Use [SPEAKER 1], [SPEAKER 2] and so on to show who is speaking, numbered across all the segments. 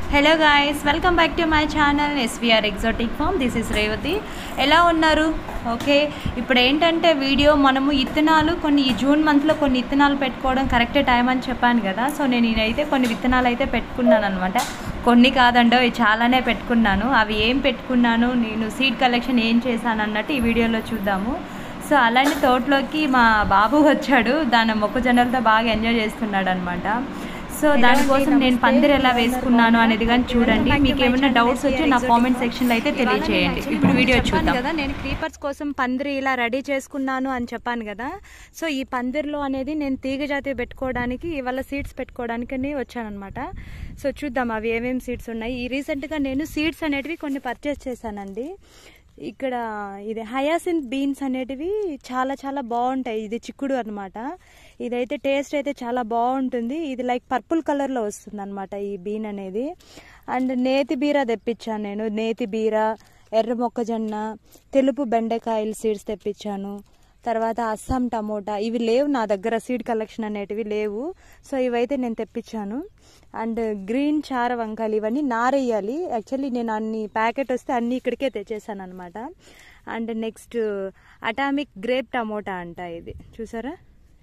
[SPEAKER 1] Hello guys welcome back to my channel SVR exotic farm this is Revathi ఎలా ఉన్నారు okay ఇప్పుడు ఏంటంటే video మనము ఇత్తనాలు కొన్ని ఈ జూన్ మంత్లో కొన్ని ఇత్తనాలు పెట్టుకోవడం కరెక్ట్ టైం అని చెప్పాను కదా సో నేను నేనైతే కొన్ని విత్తనాలు అయితే పెట్టుకున్నాను అనమాట కొన్ని కాదండో ఇవి చాలానే పెట్టుకున్నాను అవి ఏం పెట్టుకున్నాను నేను సీడ్ కలెక్షన్ ఏం చేశాను అన్నట్టు ఈ వీడియోలో చూద్దాము సో అలాంటి తోటలోకి మా బాబు వచ్చాడు దాని మొక్కజొన్నలతో బాగా ఎంజాయ్ చేస్తున్నాడు అనమాట సో దానికోసం నేను పందిరి ఎలా వేసుకున్నాను అనేది కానీ చూడండి మీకు ఏమైనా డౌట్స్ వచ్చి నా కామెంట్ సెక్షన్లో అయితే తెలియజేయండి ఇప్పుడు వీడియో చూద్దాం కదా నేను క్రీపర్స్ కోసం పందిరి ఇలా రెడీ చేసుకున్నాను అని చెప్పాను కదా సో ఈ పందిరిలో అనేది నేను తీగ జాతి పెట్టుకోవడానికి ఇవాళ సీడ్స్ పెట్టుకోవడానికి వచ్చానమాట సో చూద్దాం అవి ఏమేమి సీడ్స్ ఉన్నాయి ఈ రీసెంట్గా నేను సీడ్స్ అనేటివి కొన్ని పర్చేస్ చేశానండి ఇక్కడ ఇది హయాసిన్ బీన్స్ అనేటివి చాలా చాలా బాగుంటాయి ఇది చిక్కుడు అనమాట ఇదైతే టేస్ట్ అయితే చాలా బాగుంటుంది ఇది లైక్ పర్పుల్ కలర్లో వస్తుంది అనమాట ఈ బీన్ అనేది అండ్ నేతి బీర తెప్పించాను నేను నేతి బీర ఎర్ర మొక్కజొన్న తెలుపు బెండకాయలు సీడ్స్ తెప్పించాను తర్వాత అస్సాం టమోటా ఇవి లేవు నా దగ్గర సీడ్ కలెక్షన్ అనేటివి లేవు సో ఇవైతే నేను తెప్పించాను అండ్ గ్రీన్ చార వంకాయలు ఇవన్నీ నారేయాలి యాక్చువల్లీ నేను అన్ని ప్యాకెట్ వస్తే అన్ని ఇక్కడికే తెచ్చేసాను అనమాట and next atomic grape tomato అంట ఇది చూసారా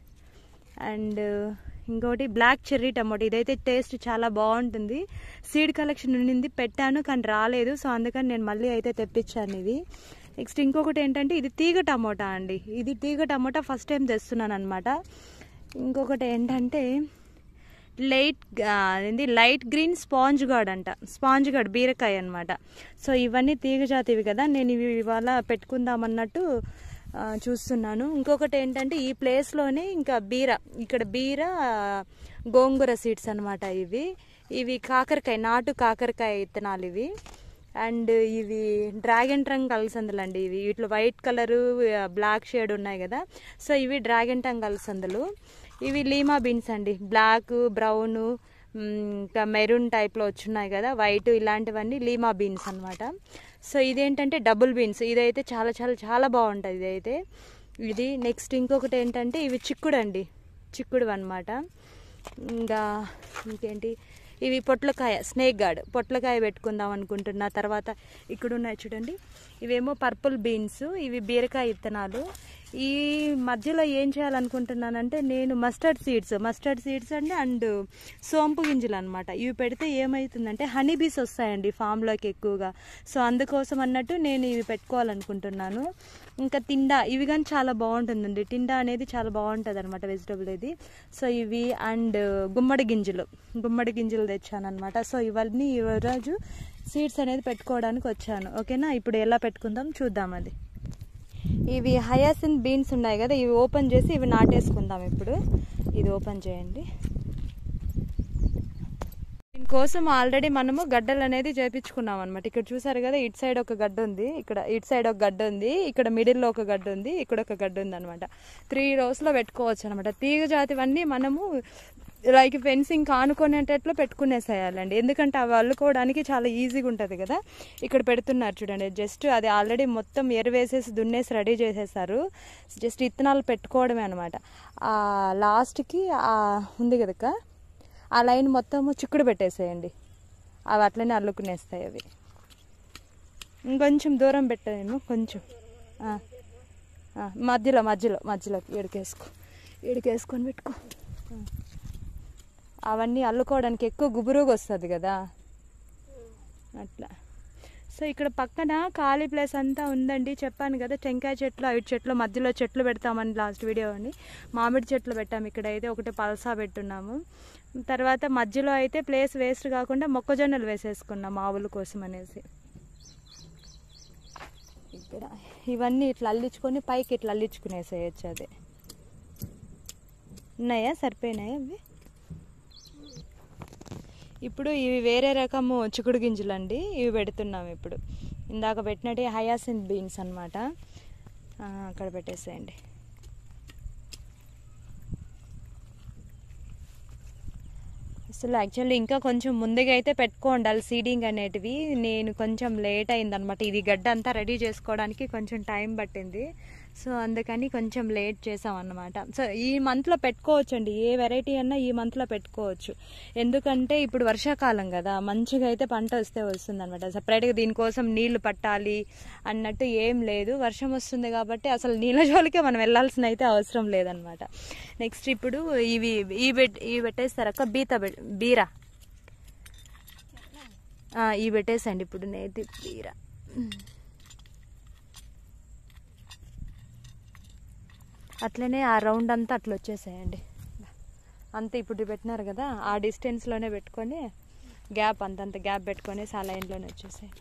[SPEAKER 1] అండ్ ఇంకోటి బ్లాక్ చెర్రీ టమోటా ఇదైతే టేస్ట్ చాలా బాగుంటుంది సీడ్ కలెక్షన్ ఉండింది పెట్టాను కానీ రాలేదు సో అందుకని నేను మళ్ళీ అయితే తెప్పించాను ఇది నెక్స్ట్ ఇంకొకటి ఏంటంటే ఇది తీగ టమోటా అండి ఇది తీగ టమోటా ఫస్ట్ టైం తెస్తున్నాను అనమాట ఇంకొకటి ఏంటంటే లైట్ ఏంది లైట్ గ్రీన్ స్పాంజ్ గార్డ్ అంట స్పాంజ్ గార్డ్ బీరకాయ అనమాట సో ఇవన్నీ తీగ జాతివి కదా నేను ఇవి ఇవాళ పెట్టుకుందామన్నట్టు చూస్తున్నాను ఇంకొకటి ఏంటంటే ఈ ప్లేస్లోనే ఇంకా బీర ఇక్కడ బీర గోంగూర సీడ్స్ అనమాట ఇవి ఇవి కాకరకాయ నాటు కాకరకాయ విత్తనాలు ఇవి అండ్ ఇవి డ్రాగన్ టంగ్ అలసందలు ఇవి వీటిలో వైట్ కలరు బ్లాక్ షేడ్ ఉన్నాయి కదా సో ఇవి డ్రాగన్ టంగ్ అలసందలు ఇవి లీమా బీన్స్ అండి బ్లాక్ బ్రౌన్ ఇంకా మెరూన్ టైప్లో వచ్చున్నాయి కదా వైట్ ఇలాంటివన్నీ లీమా బీన్స్ అనమాట సో ఇదేంటంటే డబుల్ బీన్స్ ఇదైతే చాలా చాలా చాలా బాగుంటుంది ఇదైతే ఇది నెక్స్ట్ ఇంకొకటి ఏంటంటే ఇవి చిక్కుడు అండి చిక్కుడు అనమాట ఇంకా ఇంకేంటి ఇవి పొట్లకాయ స్నేక్ గార్డ్ పొట్లకాయ పెట్టుకుందాం అనుకుంటున్నా తర్వాత ఇక్కడ ఉన్నాయి చూడండి ఇవేమో పర్పుల్ బీన్స్ ఇవి బీరకాయ విత్తనాలు ఈ మధ్యలో ఏం చేయాలనుకుంటున్నానంటే నేను మస్టర్డ్ సీడ్స్ మస్టర్డ్ సీడ్స్ అండి అండ్ సోంపు గింజలు అనమాట ఇవి పెడితే ఏమవుతుందంటే హనీ బీస్ వస్తాయండి ఫామ్లోకి ఎక్కువగా సో అందుకోసం అన్నట్టు నేను ఇవి పెట్టుకోవాలనుకుంటున్నాను ఇంకా తిండా ఇవి కానీ చాలా బాగుంటుందండి తిండా అనేది చాలా బాగుంటుంది అనమాట వెజిటబుల్ ఇది సో ఇవి అండ్ గుమ్మడి గింజలు గుమ్మడి గింజలు తెచ్చాను అనమాట సో ఇవన్నీ ఈరోజు సీడ్స్ అనేది పెట్టుకోవడానికి వచ్చాను ఓకేనా ఇప్పుడు ఎలా పెట్టుకుందాం చూద్దాం అది ఇవి హయాసిన్ బీన్స్ ఉన్నాయి కదా ఇవి ఓపెన్ చేసి ఇవి నాటేసుకుందాం ఇప్పుడు ఇది ఓపెన్ చేయండి దీనికోసం ఆల్రెడీ మనము గడ్డలు అనేది చేపించుకున్నాం అనమాట ఇక్కడ చూసారు కదా ఇటు సైడ్ ఒక గడ్డ ఉంది ఇక్కడ ఇటు సైడ్ ఒక గడ్డ ఉంది ఇక్కడ మిడిల్లో ఒక గడ్డ ఉంది ఇక్కడ ఒక గడ్డ ఉంది అనమాట త్రీ రోస్లో పెట్టుకోవచ్చు అనమాట తీగ జాతివన్నీ మనము లైక్ ఫెన్సింగ్ కానుకునేటట్లు పెట్టుకునేసేయాలండి ఎందుకంటే అవి అల్లుకోవడానికి చాలా ఈజీగా ఉంటుంది కదా ఇక్కడ పెడుతున్నారు చూడండి జస్ట్ అది ఆల్రెడీ మొత్తం ఎరువేసేసి దున్నేసి రెడీ చేసేసారు జస్ట్ ఇత్తనాలు పెట్టుకోవడమే అనమాట లాస్ట్కి ఉంది కదక్క ఆ లైన్ మొత్తము చిక్కుడు పెట్టేసేయండి అవి అట్లనే అల్లుకునేస్తాయి అవి ఇంకొంచెం దూరం పెట్టాను కొంచెం మధ్యలో మధ్యలో మధ్యలోకి ఎడికేసుకో ఎడికేసుకొని పెట్టుకో అవన్నీ అల్లుకోవడానికి ఎక్కువ గుబురుగా వస్తుంది కదా అట్లా సో ఇక్కడ పక్కన ఖాళీ ప్లేస్ అంతా ఉందండి చెప్పాను కదా టెంకాయ చెట్లు అవి చెట్లు మధ్యలో చెట్లు పెడతామని లాస్ట్ వీడియో అని మామిడి చెట్లు పెట్టాము ఇక్కడ అయితే ఒకటి పలసా పెట్టున్నాము తర్వాత మధ్యలో అయితే ప్లేస్ వేస్ట్ కాకుండా మొక్కజొన్నలు వేసేసుకున్నాం ఆవుల కోసం అనేసి ఇక్కడ ఇవన్నీ ఇట్లా అల్లించుకొని పైకి ఇట్లా అల్లించుకునేసేయచ్చు అదే ఉన్నాయా సరిపోయినాయా అవి ఇప్పుడు ఇవి వేరే రకము చిక్కుడు గింజలు అండి ఇవి పెడుతున్నాం ఇప్పుడు ఇందాక పెట్టినట్టు హయాసిన్ బీన్స్ అనమాట అక్కడ పెట్టేసేయండి అసలు యాక్చువల్లీ ఇంకా కొంచెం ముందుగా అయితే పెట్టుకోండాలి సీడింగ్ అనేటివి నేను కొంచెం లేట్ అయిందనమాట ఇది గడ్డ అంతా రెడీ చేసుకోవడానికి కొంచెం టైం పట్టింది సో అందుకని కొంచెం లేట్ చేసాం అన్నమాట సో ఈ మంత్లో పెట్టుకోవచ్చు అండి ఏ వెరైటీ అన్నా ఈ మంత్లో పెట్టుకోవచ్చు ఎందుకంటే ఇప్పుడు వర్షాకాలం కదా మంచిగా అయితే పంట వస్తే వస్తుంది అనమాట సపరేట్గా దీనికోసం నీళ్లు పట్టాలి అన్నట్టు ఏం లేదు వర్షం వస్తుంది కాబట్టి అసలు నీళ్ళ జోలికే మనం వెళ్ళాల్సిన అయితే అవసరం లేదనమాట నెక్స్ట్ ఇప్పుడు ఇవి ఈ పెట్ ఇవి పెట్టేస్తారక్క బీత పెట్- బీరా ఆ, ఇవి పెట్టేసండి ఇప్పుడు నేతి బీరా అట్లనే ఆ రౌండ్ అంతా అట్లా వచ్చేసాయండి అంతే ఇప్పుడు పెట్టినారు కదా ఆ డిస్టెన్స్లోనే పెట్టుకొని గ్యాప్ అంతంత గ్యాప్ పెట్టుకొని ఆ లైన్లోనే వచ్చేసాయండి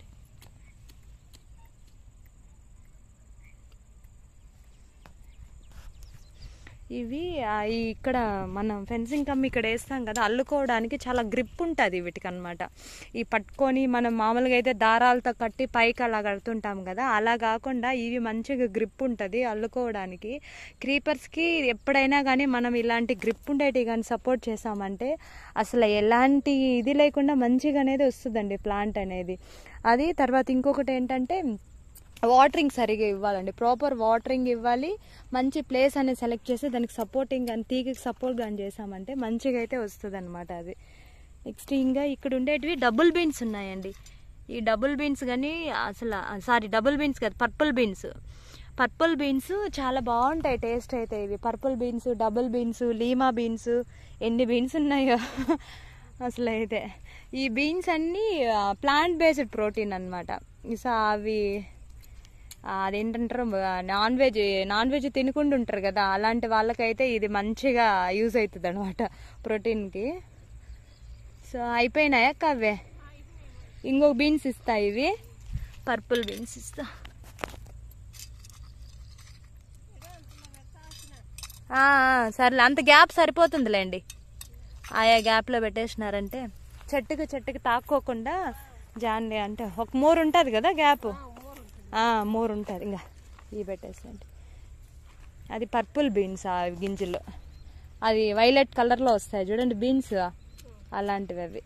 [SPEAKER 1] ఇవి ఆ, ఈ ఇక్కడ మనం ఫెన్సింగ్ కమ్మి ఇక్కడ వేస్తాం కదా అల్లుకోవడానికి చాలా గ్రిప్ ఉంటుంది వీటికి అనమాట ఈ పట్టుకొని మనం మామూలుగా అయితే దారాలతో కట్టి పైకి అలా కడుతుంటాం కదా అలా కాకుండా ఇవి మంచిగా గ్రిప్ ఉంటుంది అల్లుకోవడానికి క్రీపర్స్కి ఎప్పుడైనా కానీ మనం ఇలాంటి గ్రిప్ ఉండేటి కానీ సపోర్ట్ చేసామంటే అసలు ఎలాంటి ఇది లేకుండా మంచిగా అనేది వస్తుందండి ప్లాంట్ అనేది అది తర్వాత ఇంకొకటి ఏంటంటే వాటరింగ్ సరిగా ఇవ్వాలండి ప్రాపర్ వాటరింగ్ ఇవ్వాలి మంచి ప్లేస్ అనేది సెలెక్ట్ చేసి దానికి సపోర్టింగ్ కానీ తీగకి సపోర్ట్ కానీ చేసామంటే మంచిగా అయితే వస్తుంది అనమాట అది నెక్స్ట్ ఇంకా ఇక్కడ ఉండేటివి డబుల్ బీన్స్ ఉన్నాయండి ఈ డబుల్ బీన్స్ కానీ అసలు సారీ డబుల్ బీన్స్ కాదు పర్పుల్ బీన్స్ పర్పుల్ బీన్స్ చాలా బాగుంటాయి టేస్ట్ అయితే ఇవి purple beans double beans lima beans ఎన్ని బీన్స్ ఉన్నాయో అసలు అయితే ఈ బీన్స్ అన్నీ ప్లాంట్ బేస్డ్ ప్రోటీన్ అనమాట సో అవి ఆ, అదేంటంటారు నాన్ వెజ్ నాన్ వెజ్ తినకుండా ఉంటారు కదా అలాంటి వాళ్ళకైతే ఇది మంచిగా యూజ్ అవుతుంది అనమాట ప్రోటీన్కి సో అయిపోయినాయా కవ్వే ఇంకొక బీన్స్ ఇస్తా ఇవి పర్పుల్ బీన్స్ ఇస్తా ఆ, ఆ, సర్లే అంత గ్యాప్ సరిపోతుందిలేండి ఆయా గ్యాప్లో పెట్టేసినారంటే చెట్టుకి చెట్టుకి తాక్కోకుండా జాన్లే అంటే ఒక మూరు ఉంటుంది కదా గ్యాప్ మూరు ఉంటుంది ఇంకా ఇవి పెట్టేసేయండి అది పర్పుల్ బీన్స్ ఆ గింజలు అది వైలెట్ కలర్లో వస్తాయి చూడండి బీన్స్ అలాంటివి అవి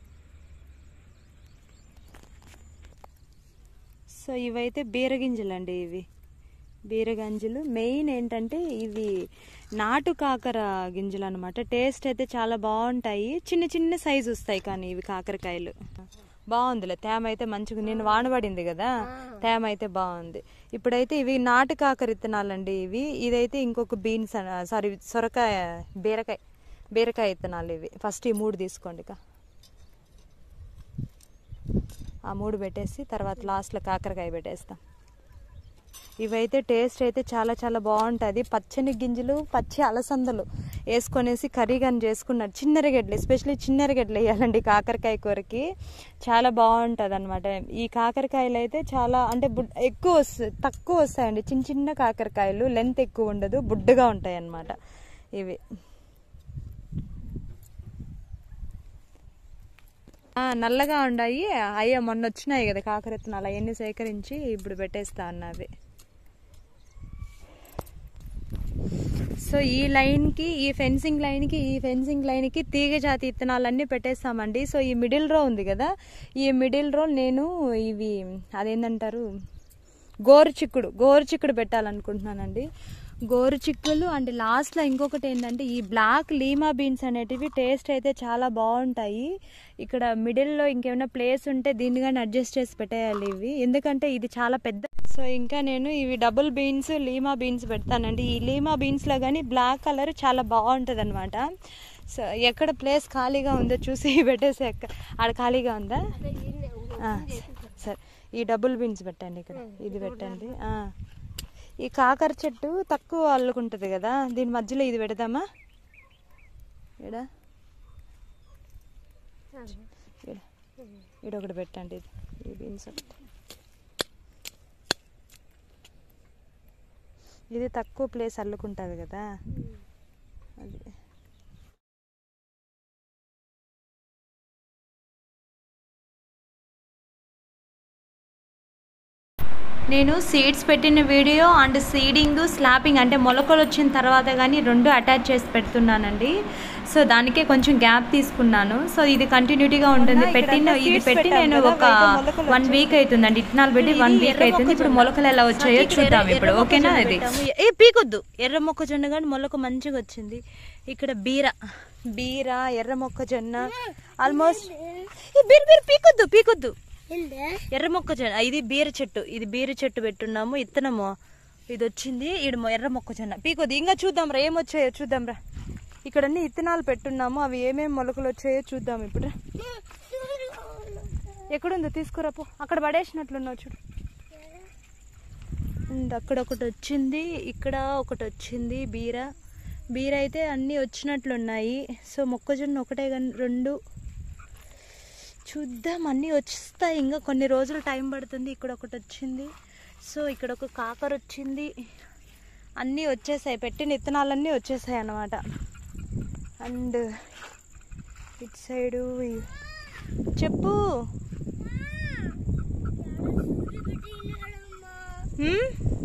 [SPEAKER 1] సో ఇవైతే బీరగింజలు అండి ఇవి బీరగింజలు మెయిన్ ఏంటంటే ఇవి నాటు కాకర గింజలు అనమాట టేస్ట్ అయితే చాలా బాగుంటాయి చిన్న చిన్న సైజు వస్తాయి కానీ ఇవి కాకరకాయలు బాగుందిలే తేమ అయితే మంచిగా నేను వానబడింది కదా తేమ అయితే బాగుంది ఇప్పుడైతే ఇవి నాటు కాకర విత్తనాలండి ఇవి ఇదైతే ఇంకొక బీన్స్ సారీ సొరకాయ బీరకాయ బీరకాయ విత్తనాలు ఇవి ఫస్ట్ ఈ మూడు తీసుకోండి ఇక ఆ మూడు పెట్టేసి తర్వాత లాస్ట్లో కాకరకాయ పెట్టేస్తాం ఇవైతే టేస్ట్ అయితే చాలా చాలా బాగుంటుంది పచ్చని గింజలు పచ్చి అలసందలు వేసుకొనేసి కర్రీ కానీ చేసుకున్నారు చిన్నరగడ్డలు ఎస్పెషల్లీ చిన్నరగడ్డలు వేయాలండి కాకరకాయ కూరకి చాలా బాగుంటుంది అనమాట ఈ కాకరకాయలు అయితే చాలా అంటే బుడ్ ఎక్కువ వస్తాయి తక్కువ వస్తాయండి చిన్న చిన్న కాకరకాయలు లెంత్ ఎక్కువ ఉండదు బుడ్డగా ఉంటాయి అన్నమాట ఇవి ఆ, నల్లగా ఉన్నాయి అయ్యా మొన్న వచ్చినాయి కదా కాకరెత్తనాలు అవన్నీ సేకరించి ఇప్పుడు పెట్టేస్తా అన్నవి సో ఈ లైన్కి ఈ ఫెన్సింగ్ లైన్కి ఈ ఫెన్సింగ్ లైన్కి తీగ జాతి విత్తనాలన్నీ పెట్టేస్తామండి సో ఈ మిడిల్ రో ఉంది కదా ఈ మిడిల్ రో నేను ఇవి అదేంటంటారు గోరు చిక్కుడు గోరు చిక్కుడు పెట్టాలనుకుంటున్నానండి గోరు చిక్కులు అండ్ లాస్ట్లో ఇంకొకటి ఏంటంటే ఈ బ్లాక్ లీమా బీన్స్ అనేటివి టేస్ట్ అయితే చాలా బాగుంటాయి ఇక్కడ మిడిల్లో ఇంకేమైనా ప్లేస్ ఉంటే దీన్ని కానీ అడ్జస్ట్ చేసి పెట్టేయాలి ఇవి ఎందుకంటే ఇది చాలా పెద్ద సో ఇంకా నేను ఇవి డబుల్ బీన్స్ లీమా బీన్స్ పెడతానండి ఈ లీమా బీన్స్లో కానీ బ్లాక్ కలర్ చాలా బాగుంటుంది అనమాట సో ఎక్కడ ప్లేస్ ఖాళీగా ఉందో చూసి పెట్టేసి ఎక్క ఆడ ఖాళీగా ఉందా ఆ, సరే ఈ డబుల్ బీన్స్ పెట్టండి ఇక్కడ ఇది పెట్టండి ఆ. ఈ కాకర చెట్టు తక్కువ అల్లుకుంటుంది కదా దీని మధ్యలో ఇది పెడదామా ఇడా ఈడ ఈడ ఒకటి పెట్టండి ఇది ఈ బీన్స్ ఒకటి ఇది తక్కువ ప్లేస్ అల్లుకుంటుంది కదా అది నేను సీడ్స్ పెట్టిన వీడియో అండ్ సీడింగ్ స్లాపింగ్ అంటే మొలకలు వచ్చిన తర్వాత కానీ రెండు అటాచ్ చేసి పెడుతున్నానండి సో దానికే కొంచెం గ్యాప్ తీసుకున్నాను సో ఇది కంటిన్యూటీగా ఉంటుంది
[SPEAKER 2] ఇక్కడ
[SPEAKER 1] పెట్టిన
[SPEAKER 2] అంతా
[SPEAKER 1] ఇది
[SPEAKER 2] seeds
[SPEAKER 1] పెట్టి
[SPEAKER 2] పెట్టాం
[SPEAKER 1] నేను
[SPEAKER 2] కదా,
[SPEAKER 1] ఒక
[SPEAKER 2] అయితే మొలకలు
[SPEAKER 1] వన్ వీక్ అవుతుందండి ఇట్నాలు పెట్టి
[SPEAKER 2] ఇది
[SPEAKER 1] వన్ వీక్
[SPEAKER 2] ఎర్ర
[SPEAKER 1] అవుతుంది ఇప్పుడు
[SPEAKER 2] మొక్కజొన్న.
[SPEAKER 1] మొలకలు ఎలా వచ్చాయో
[SPEAKER 2] ఇక్కడ
[SPEAKER 1] చూద్దాం
[SPEAKER 2] ఎర్ర
[SPEAKER 1] ఇప్పుడు ఓకేనా
[SPEAKER 2] మొక్కజొన్న
[SPEAKER 1] ఇది
[SPEAKER 2] పెట్టాము. ఏ పీకొద్దు ఎర్ర మొక్కజొన్న కానీ మొలక మంచిగా వచ్చింది ఇక్కడ బీర బీర ఎర్ర మొక్కజొన్న ఆల్మోస్ట్ ఈ బీర బీర పీకొద్దు పీకొద్దు ఎర్ర మొక్కజొన్న ఇది బీర చెట్టు ఇది బీర చెట్టు పెట్టున్నాము ఇత్తనము ఇది వచ్చింది ఈడు మొ- ఎర్ర మొక్కజొన్న పీకొద్దు ఇంకా చూద్దాం రా ఏమొచ్చాయో చూద్దాం రా ఇక్కడ అన్ని ఇత్తనాలు పెట్టున్నాము అవి ఏమేమి మొలకలు వచ్చాయో చూద్దాం ఇప్పుడు ఎక్కడుందో తీసుకురా పో అక్కడ పడేసినట్లున్నావు చూడు అండ్ అక్కడ ఒకటి వచ్చింది ఇక్కడ ఒకటి వచ్చింది బీర బీర అయితే అన్నీ వచ్చినట్లున్నాయి సో మొక్కజొన్న ఒకటే కానీ రెండు చూద్దాం అన్నీ వస్తాయి ఇంకా కొన్ని రోజులు టైం పడుతుంది ఇక్కడ ఒకటి వచ్చింది సో ఇక్కడ ఒక కాకర వచ్చింది అన్నీ వచ్చేసాయి పెట్టిన విత్తనాలన్నీ వచ్చేసాయి అన్నమాట అండ్ ఇటు సైడు ఈ- చెప్పు హ్మ్?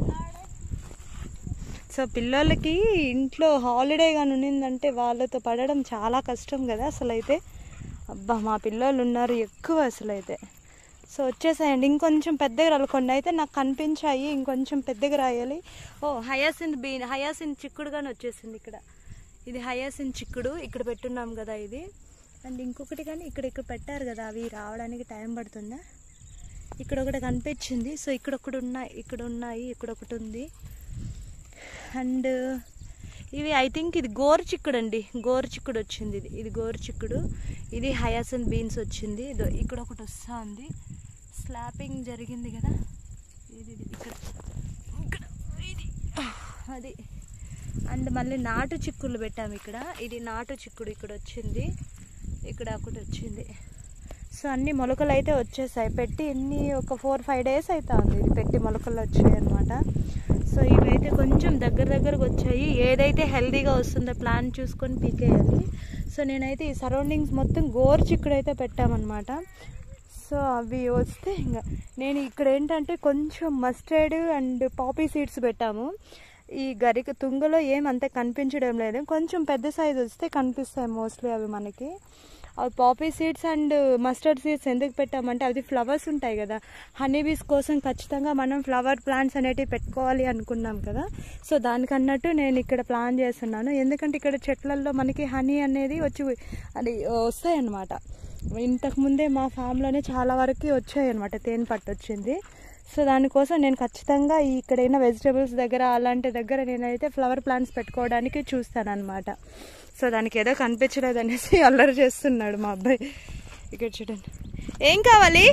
[SPEAKER 2] సో పిల్లలకి ఇంట్లో హాలిడే కానీ ఉన్నిందంటే వాళ్ళతో పడడం చాలా కష్టం కదా అసలు అయితే అబ్బా మా పిల్లలు ఉన్నారు ఎక్కువ అసలు అయితే సో వచ్చేసాయండి ఇంకొంచెం పెద్దగా రాలకుండా అయితే నాకు కనిపించాయి ఇంకొంచెం పెద్దగా రాయాలి ఓ హయాసిన్ బీ హయాసిన్ చిక్కుడు కానీ వచ్చేసింది ఇక్కడ ఇది హయాసిన్ చిక్కుడు ఇక్కడ పెట్టున్నాం కదా ఇది అండ్ ఇంకొకటి కానీ ఇక్కడ ఇక్కడ పెట్టారు కదా అవి రావడానికి టైం పడుతుందా ఇక్కడ ఒకటి కనిపించింది సో ఇక్కడ ఒకటి ఉన్నాయి ఇక్కడ ఉన్నాయి ఇక్కడ ఒకటి ఉంది అండ్ ఇవి ఐ థింక్ ఇది గోరు చిక్కుడు అండి గోరు చిక్కుడు వచ్చింది ఇది ఇది గోరు చిక్కుడు ఇది హయాసన్ బీన్స్ వచ్చింది ఇదో ఇక్కడ ఒకటి వస్తా ఉంది స్లాపింగ్ జరిగింది కదా ఇది ఇది ఇక్కడ ఇక్కడ ఇది అది అండ్ మళ్ళీ నాటు చిక్కుళ్ళు పెట్టాము ఇక్కడ ఇది నాటు చిక్కుడు ఇక్కడ వచ్చింది ఇక్కడ ఒకటి వచ్చింది సో అన్ని మొలకలు అయితే వచ్చేసాయి పెట్టి ఎన్ని ఒక ఫోర్ ఫైవ్ డేస్ అయితే ఉంది ఇది పెట్టి మొలకలు వచ్చాయి అనమాట సో ఇవైతే కొంచెం దగ్గర దగ్గరకు వచ్చాయి ఏదైతే హెల్దీగా వస్తుందో ప్లాన్ చూసుకొని పీకేయాలి సో నేనైతే ఈ సరౌండింగ్స్ మొత్తం గోరు చిక్కుడు అయితే పెట్టామన్నమాట సో అవి వస్తే ఇంకా నేను ఇక్కడ ఏంటంటే కొంచెం మస్టర్డ్ అండ్ పాపీ సీడ్స్ పెట్టాము ఈ గరిక తుంగలో ఏం అంత కనిపించడం లేదు కొంచెం పెద్ద సైజ్ వస్తే కనిపిస్తాయి మోస్ట్లీ అవి మనకి అవి poppy seeds and mustard seeds ఎందుకు పెట్టామంటే అది ఫ్లవర్స్ ఉంటాయి కదా హనీబీస్ కోసం ఖచ్చితంగా మనం ఫ్లవర్ ప్లాంట్స్ అనేటివి పెట్టుకోవాలి అనుకున్నాం కదా సో దానికన్నట్టు నేను ఇక్కడ ప్లాన్ చేస్తున్నాను ఎందుకంటే ఇక్కడ చెట్లల్లో మనకి హనీ అనేది వచ్చి అది వస్తాయి అన్నమాట ఇంతకు ముందే మా ఫామ్లోనే చాలా వరకు వచ్చాయి అనమాట తేనె పట్టు వచ్చింది సో దానికోసం నేను ఖచ్చితంగా ఈ ఇక్కడైనా వెజిటేబుల్స్ దగ్గర అలాంటి దగ్గర నేనైతే ఫ్లవర్ ప్లాంట్స్ పెట్టుకోవడానికి చూస్తాను అనమాట సో దానికి ఏదో కనిపించలేదు అనేసి అల్లరి చేస్తున్నాడు మా అబ్బాయి ఇక్కడ చూడండి ఏం కావాలి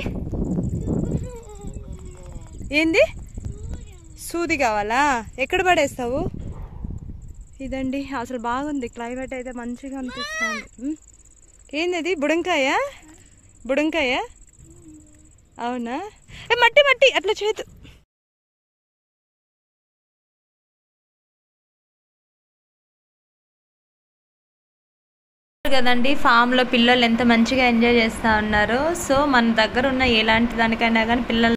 [SPEAKER 2] ఏంది సూది కావాలా ఎక్కడ పడేస్తావు ఇదండి అసలు బాగుంది క్లైమేట్ అయితే మంచిగా అనిపిస్తుంది ఉమ్. ఏంది అది బుడంకాయ బుడంకాయ అవునా ఏ మట్టి మట్టి అట్లా చేతు
[SPEAKER 1] కదండి ఫామ్లో పిల్లలు ఎంత మంచిగా ఎంజాయ్ చేస్తూ ఉన్నారు సో మన దగ్గర ఉన్న ఎలాంటి దానికైనా కానీ పిల్లలు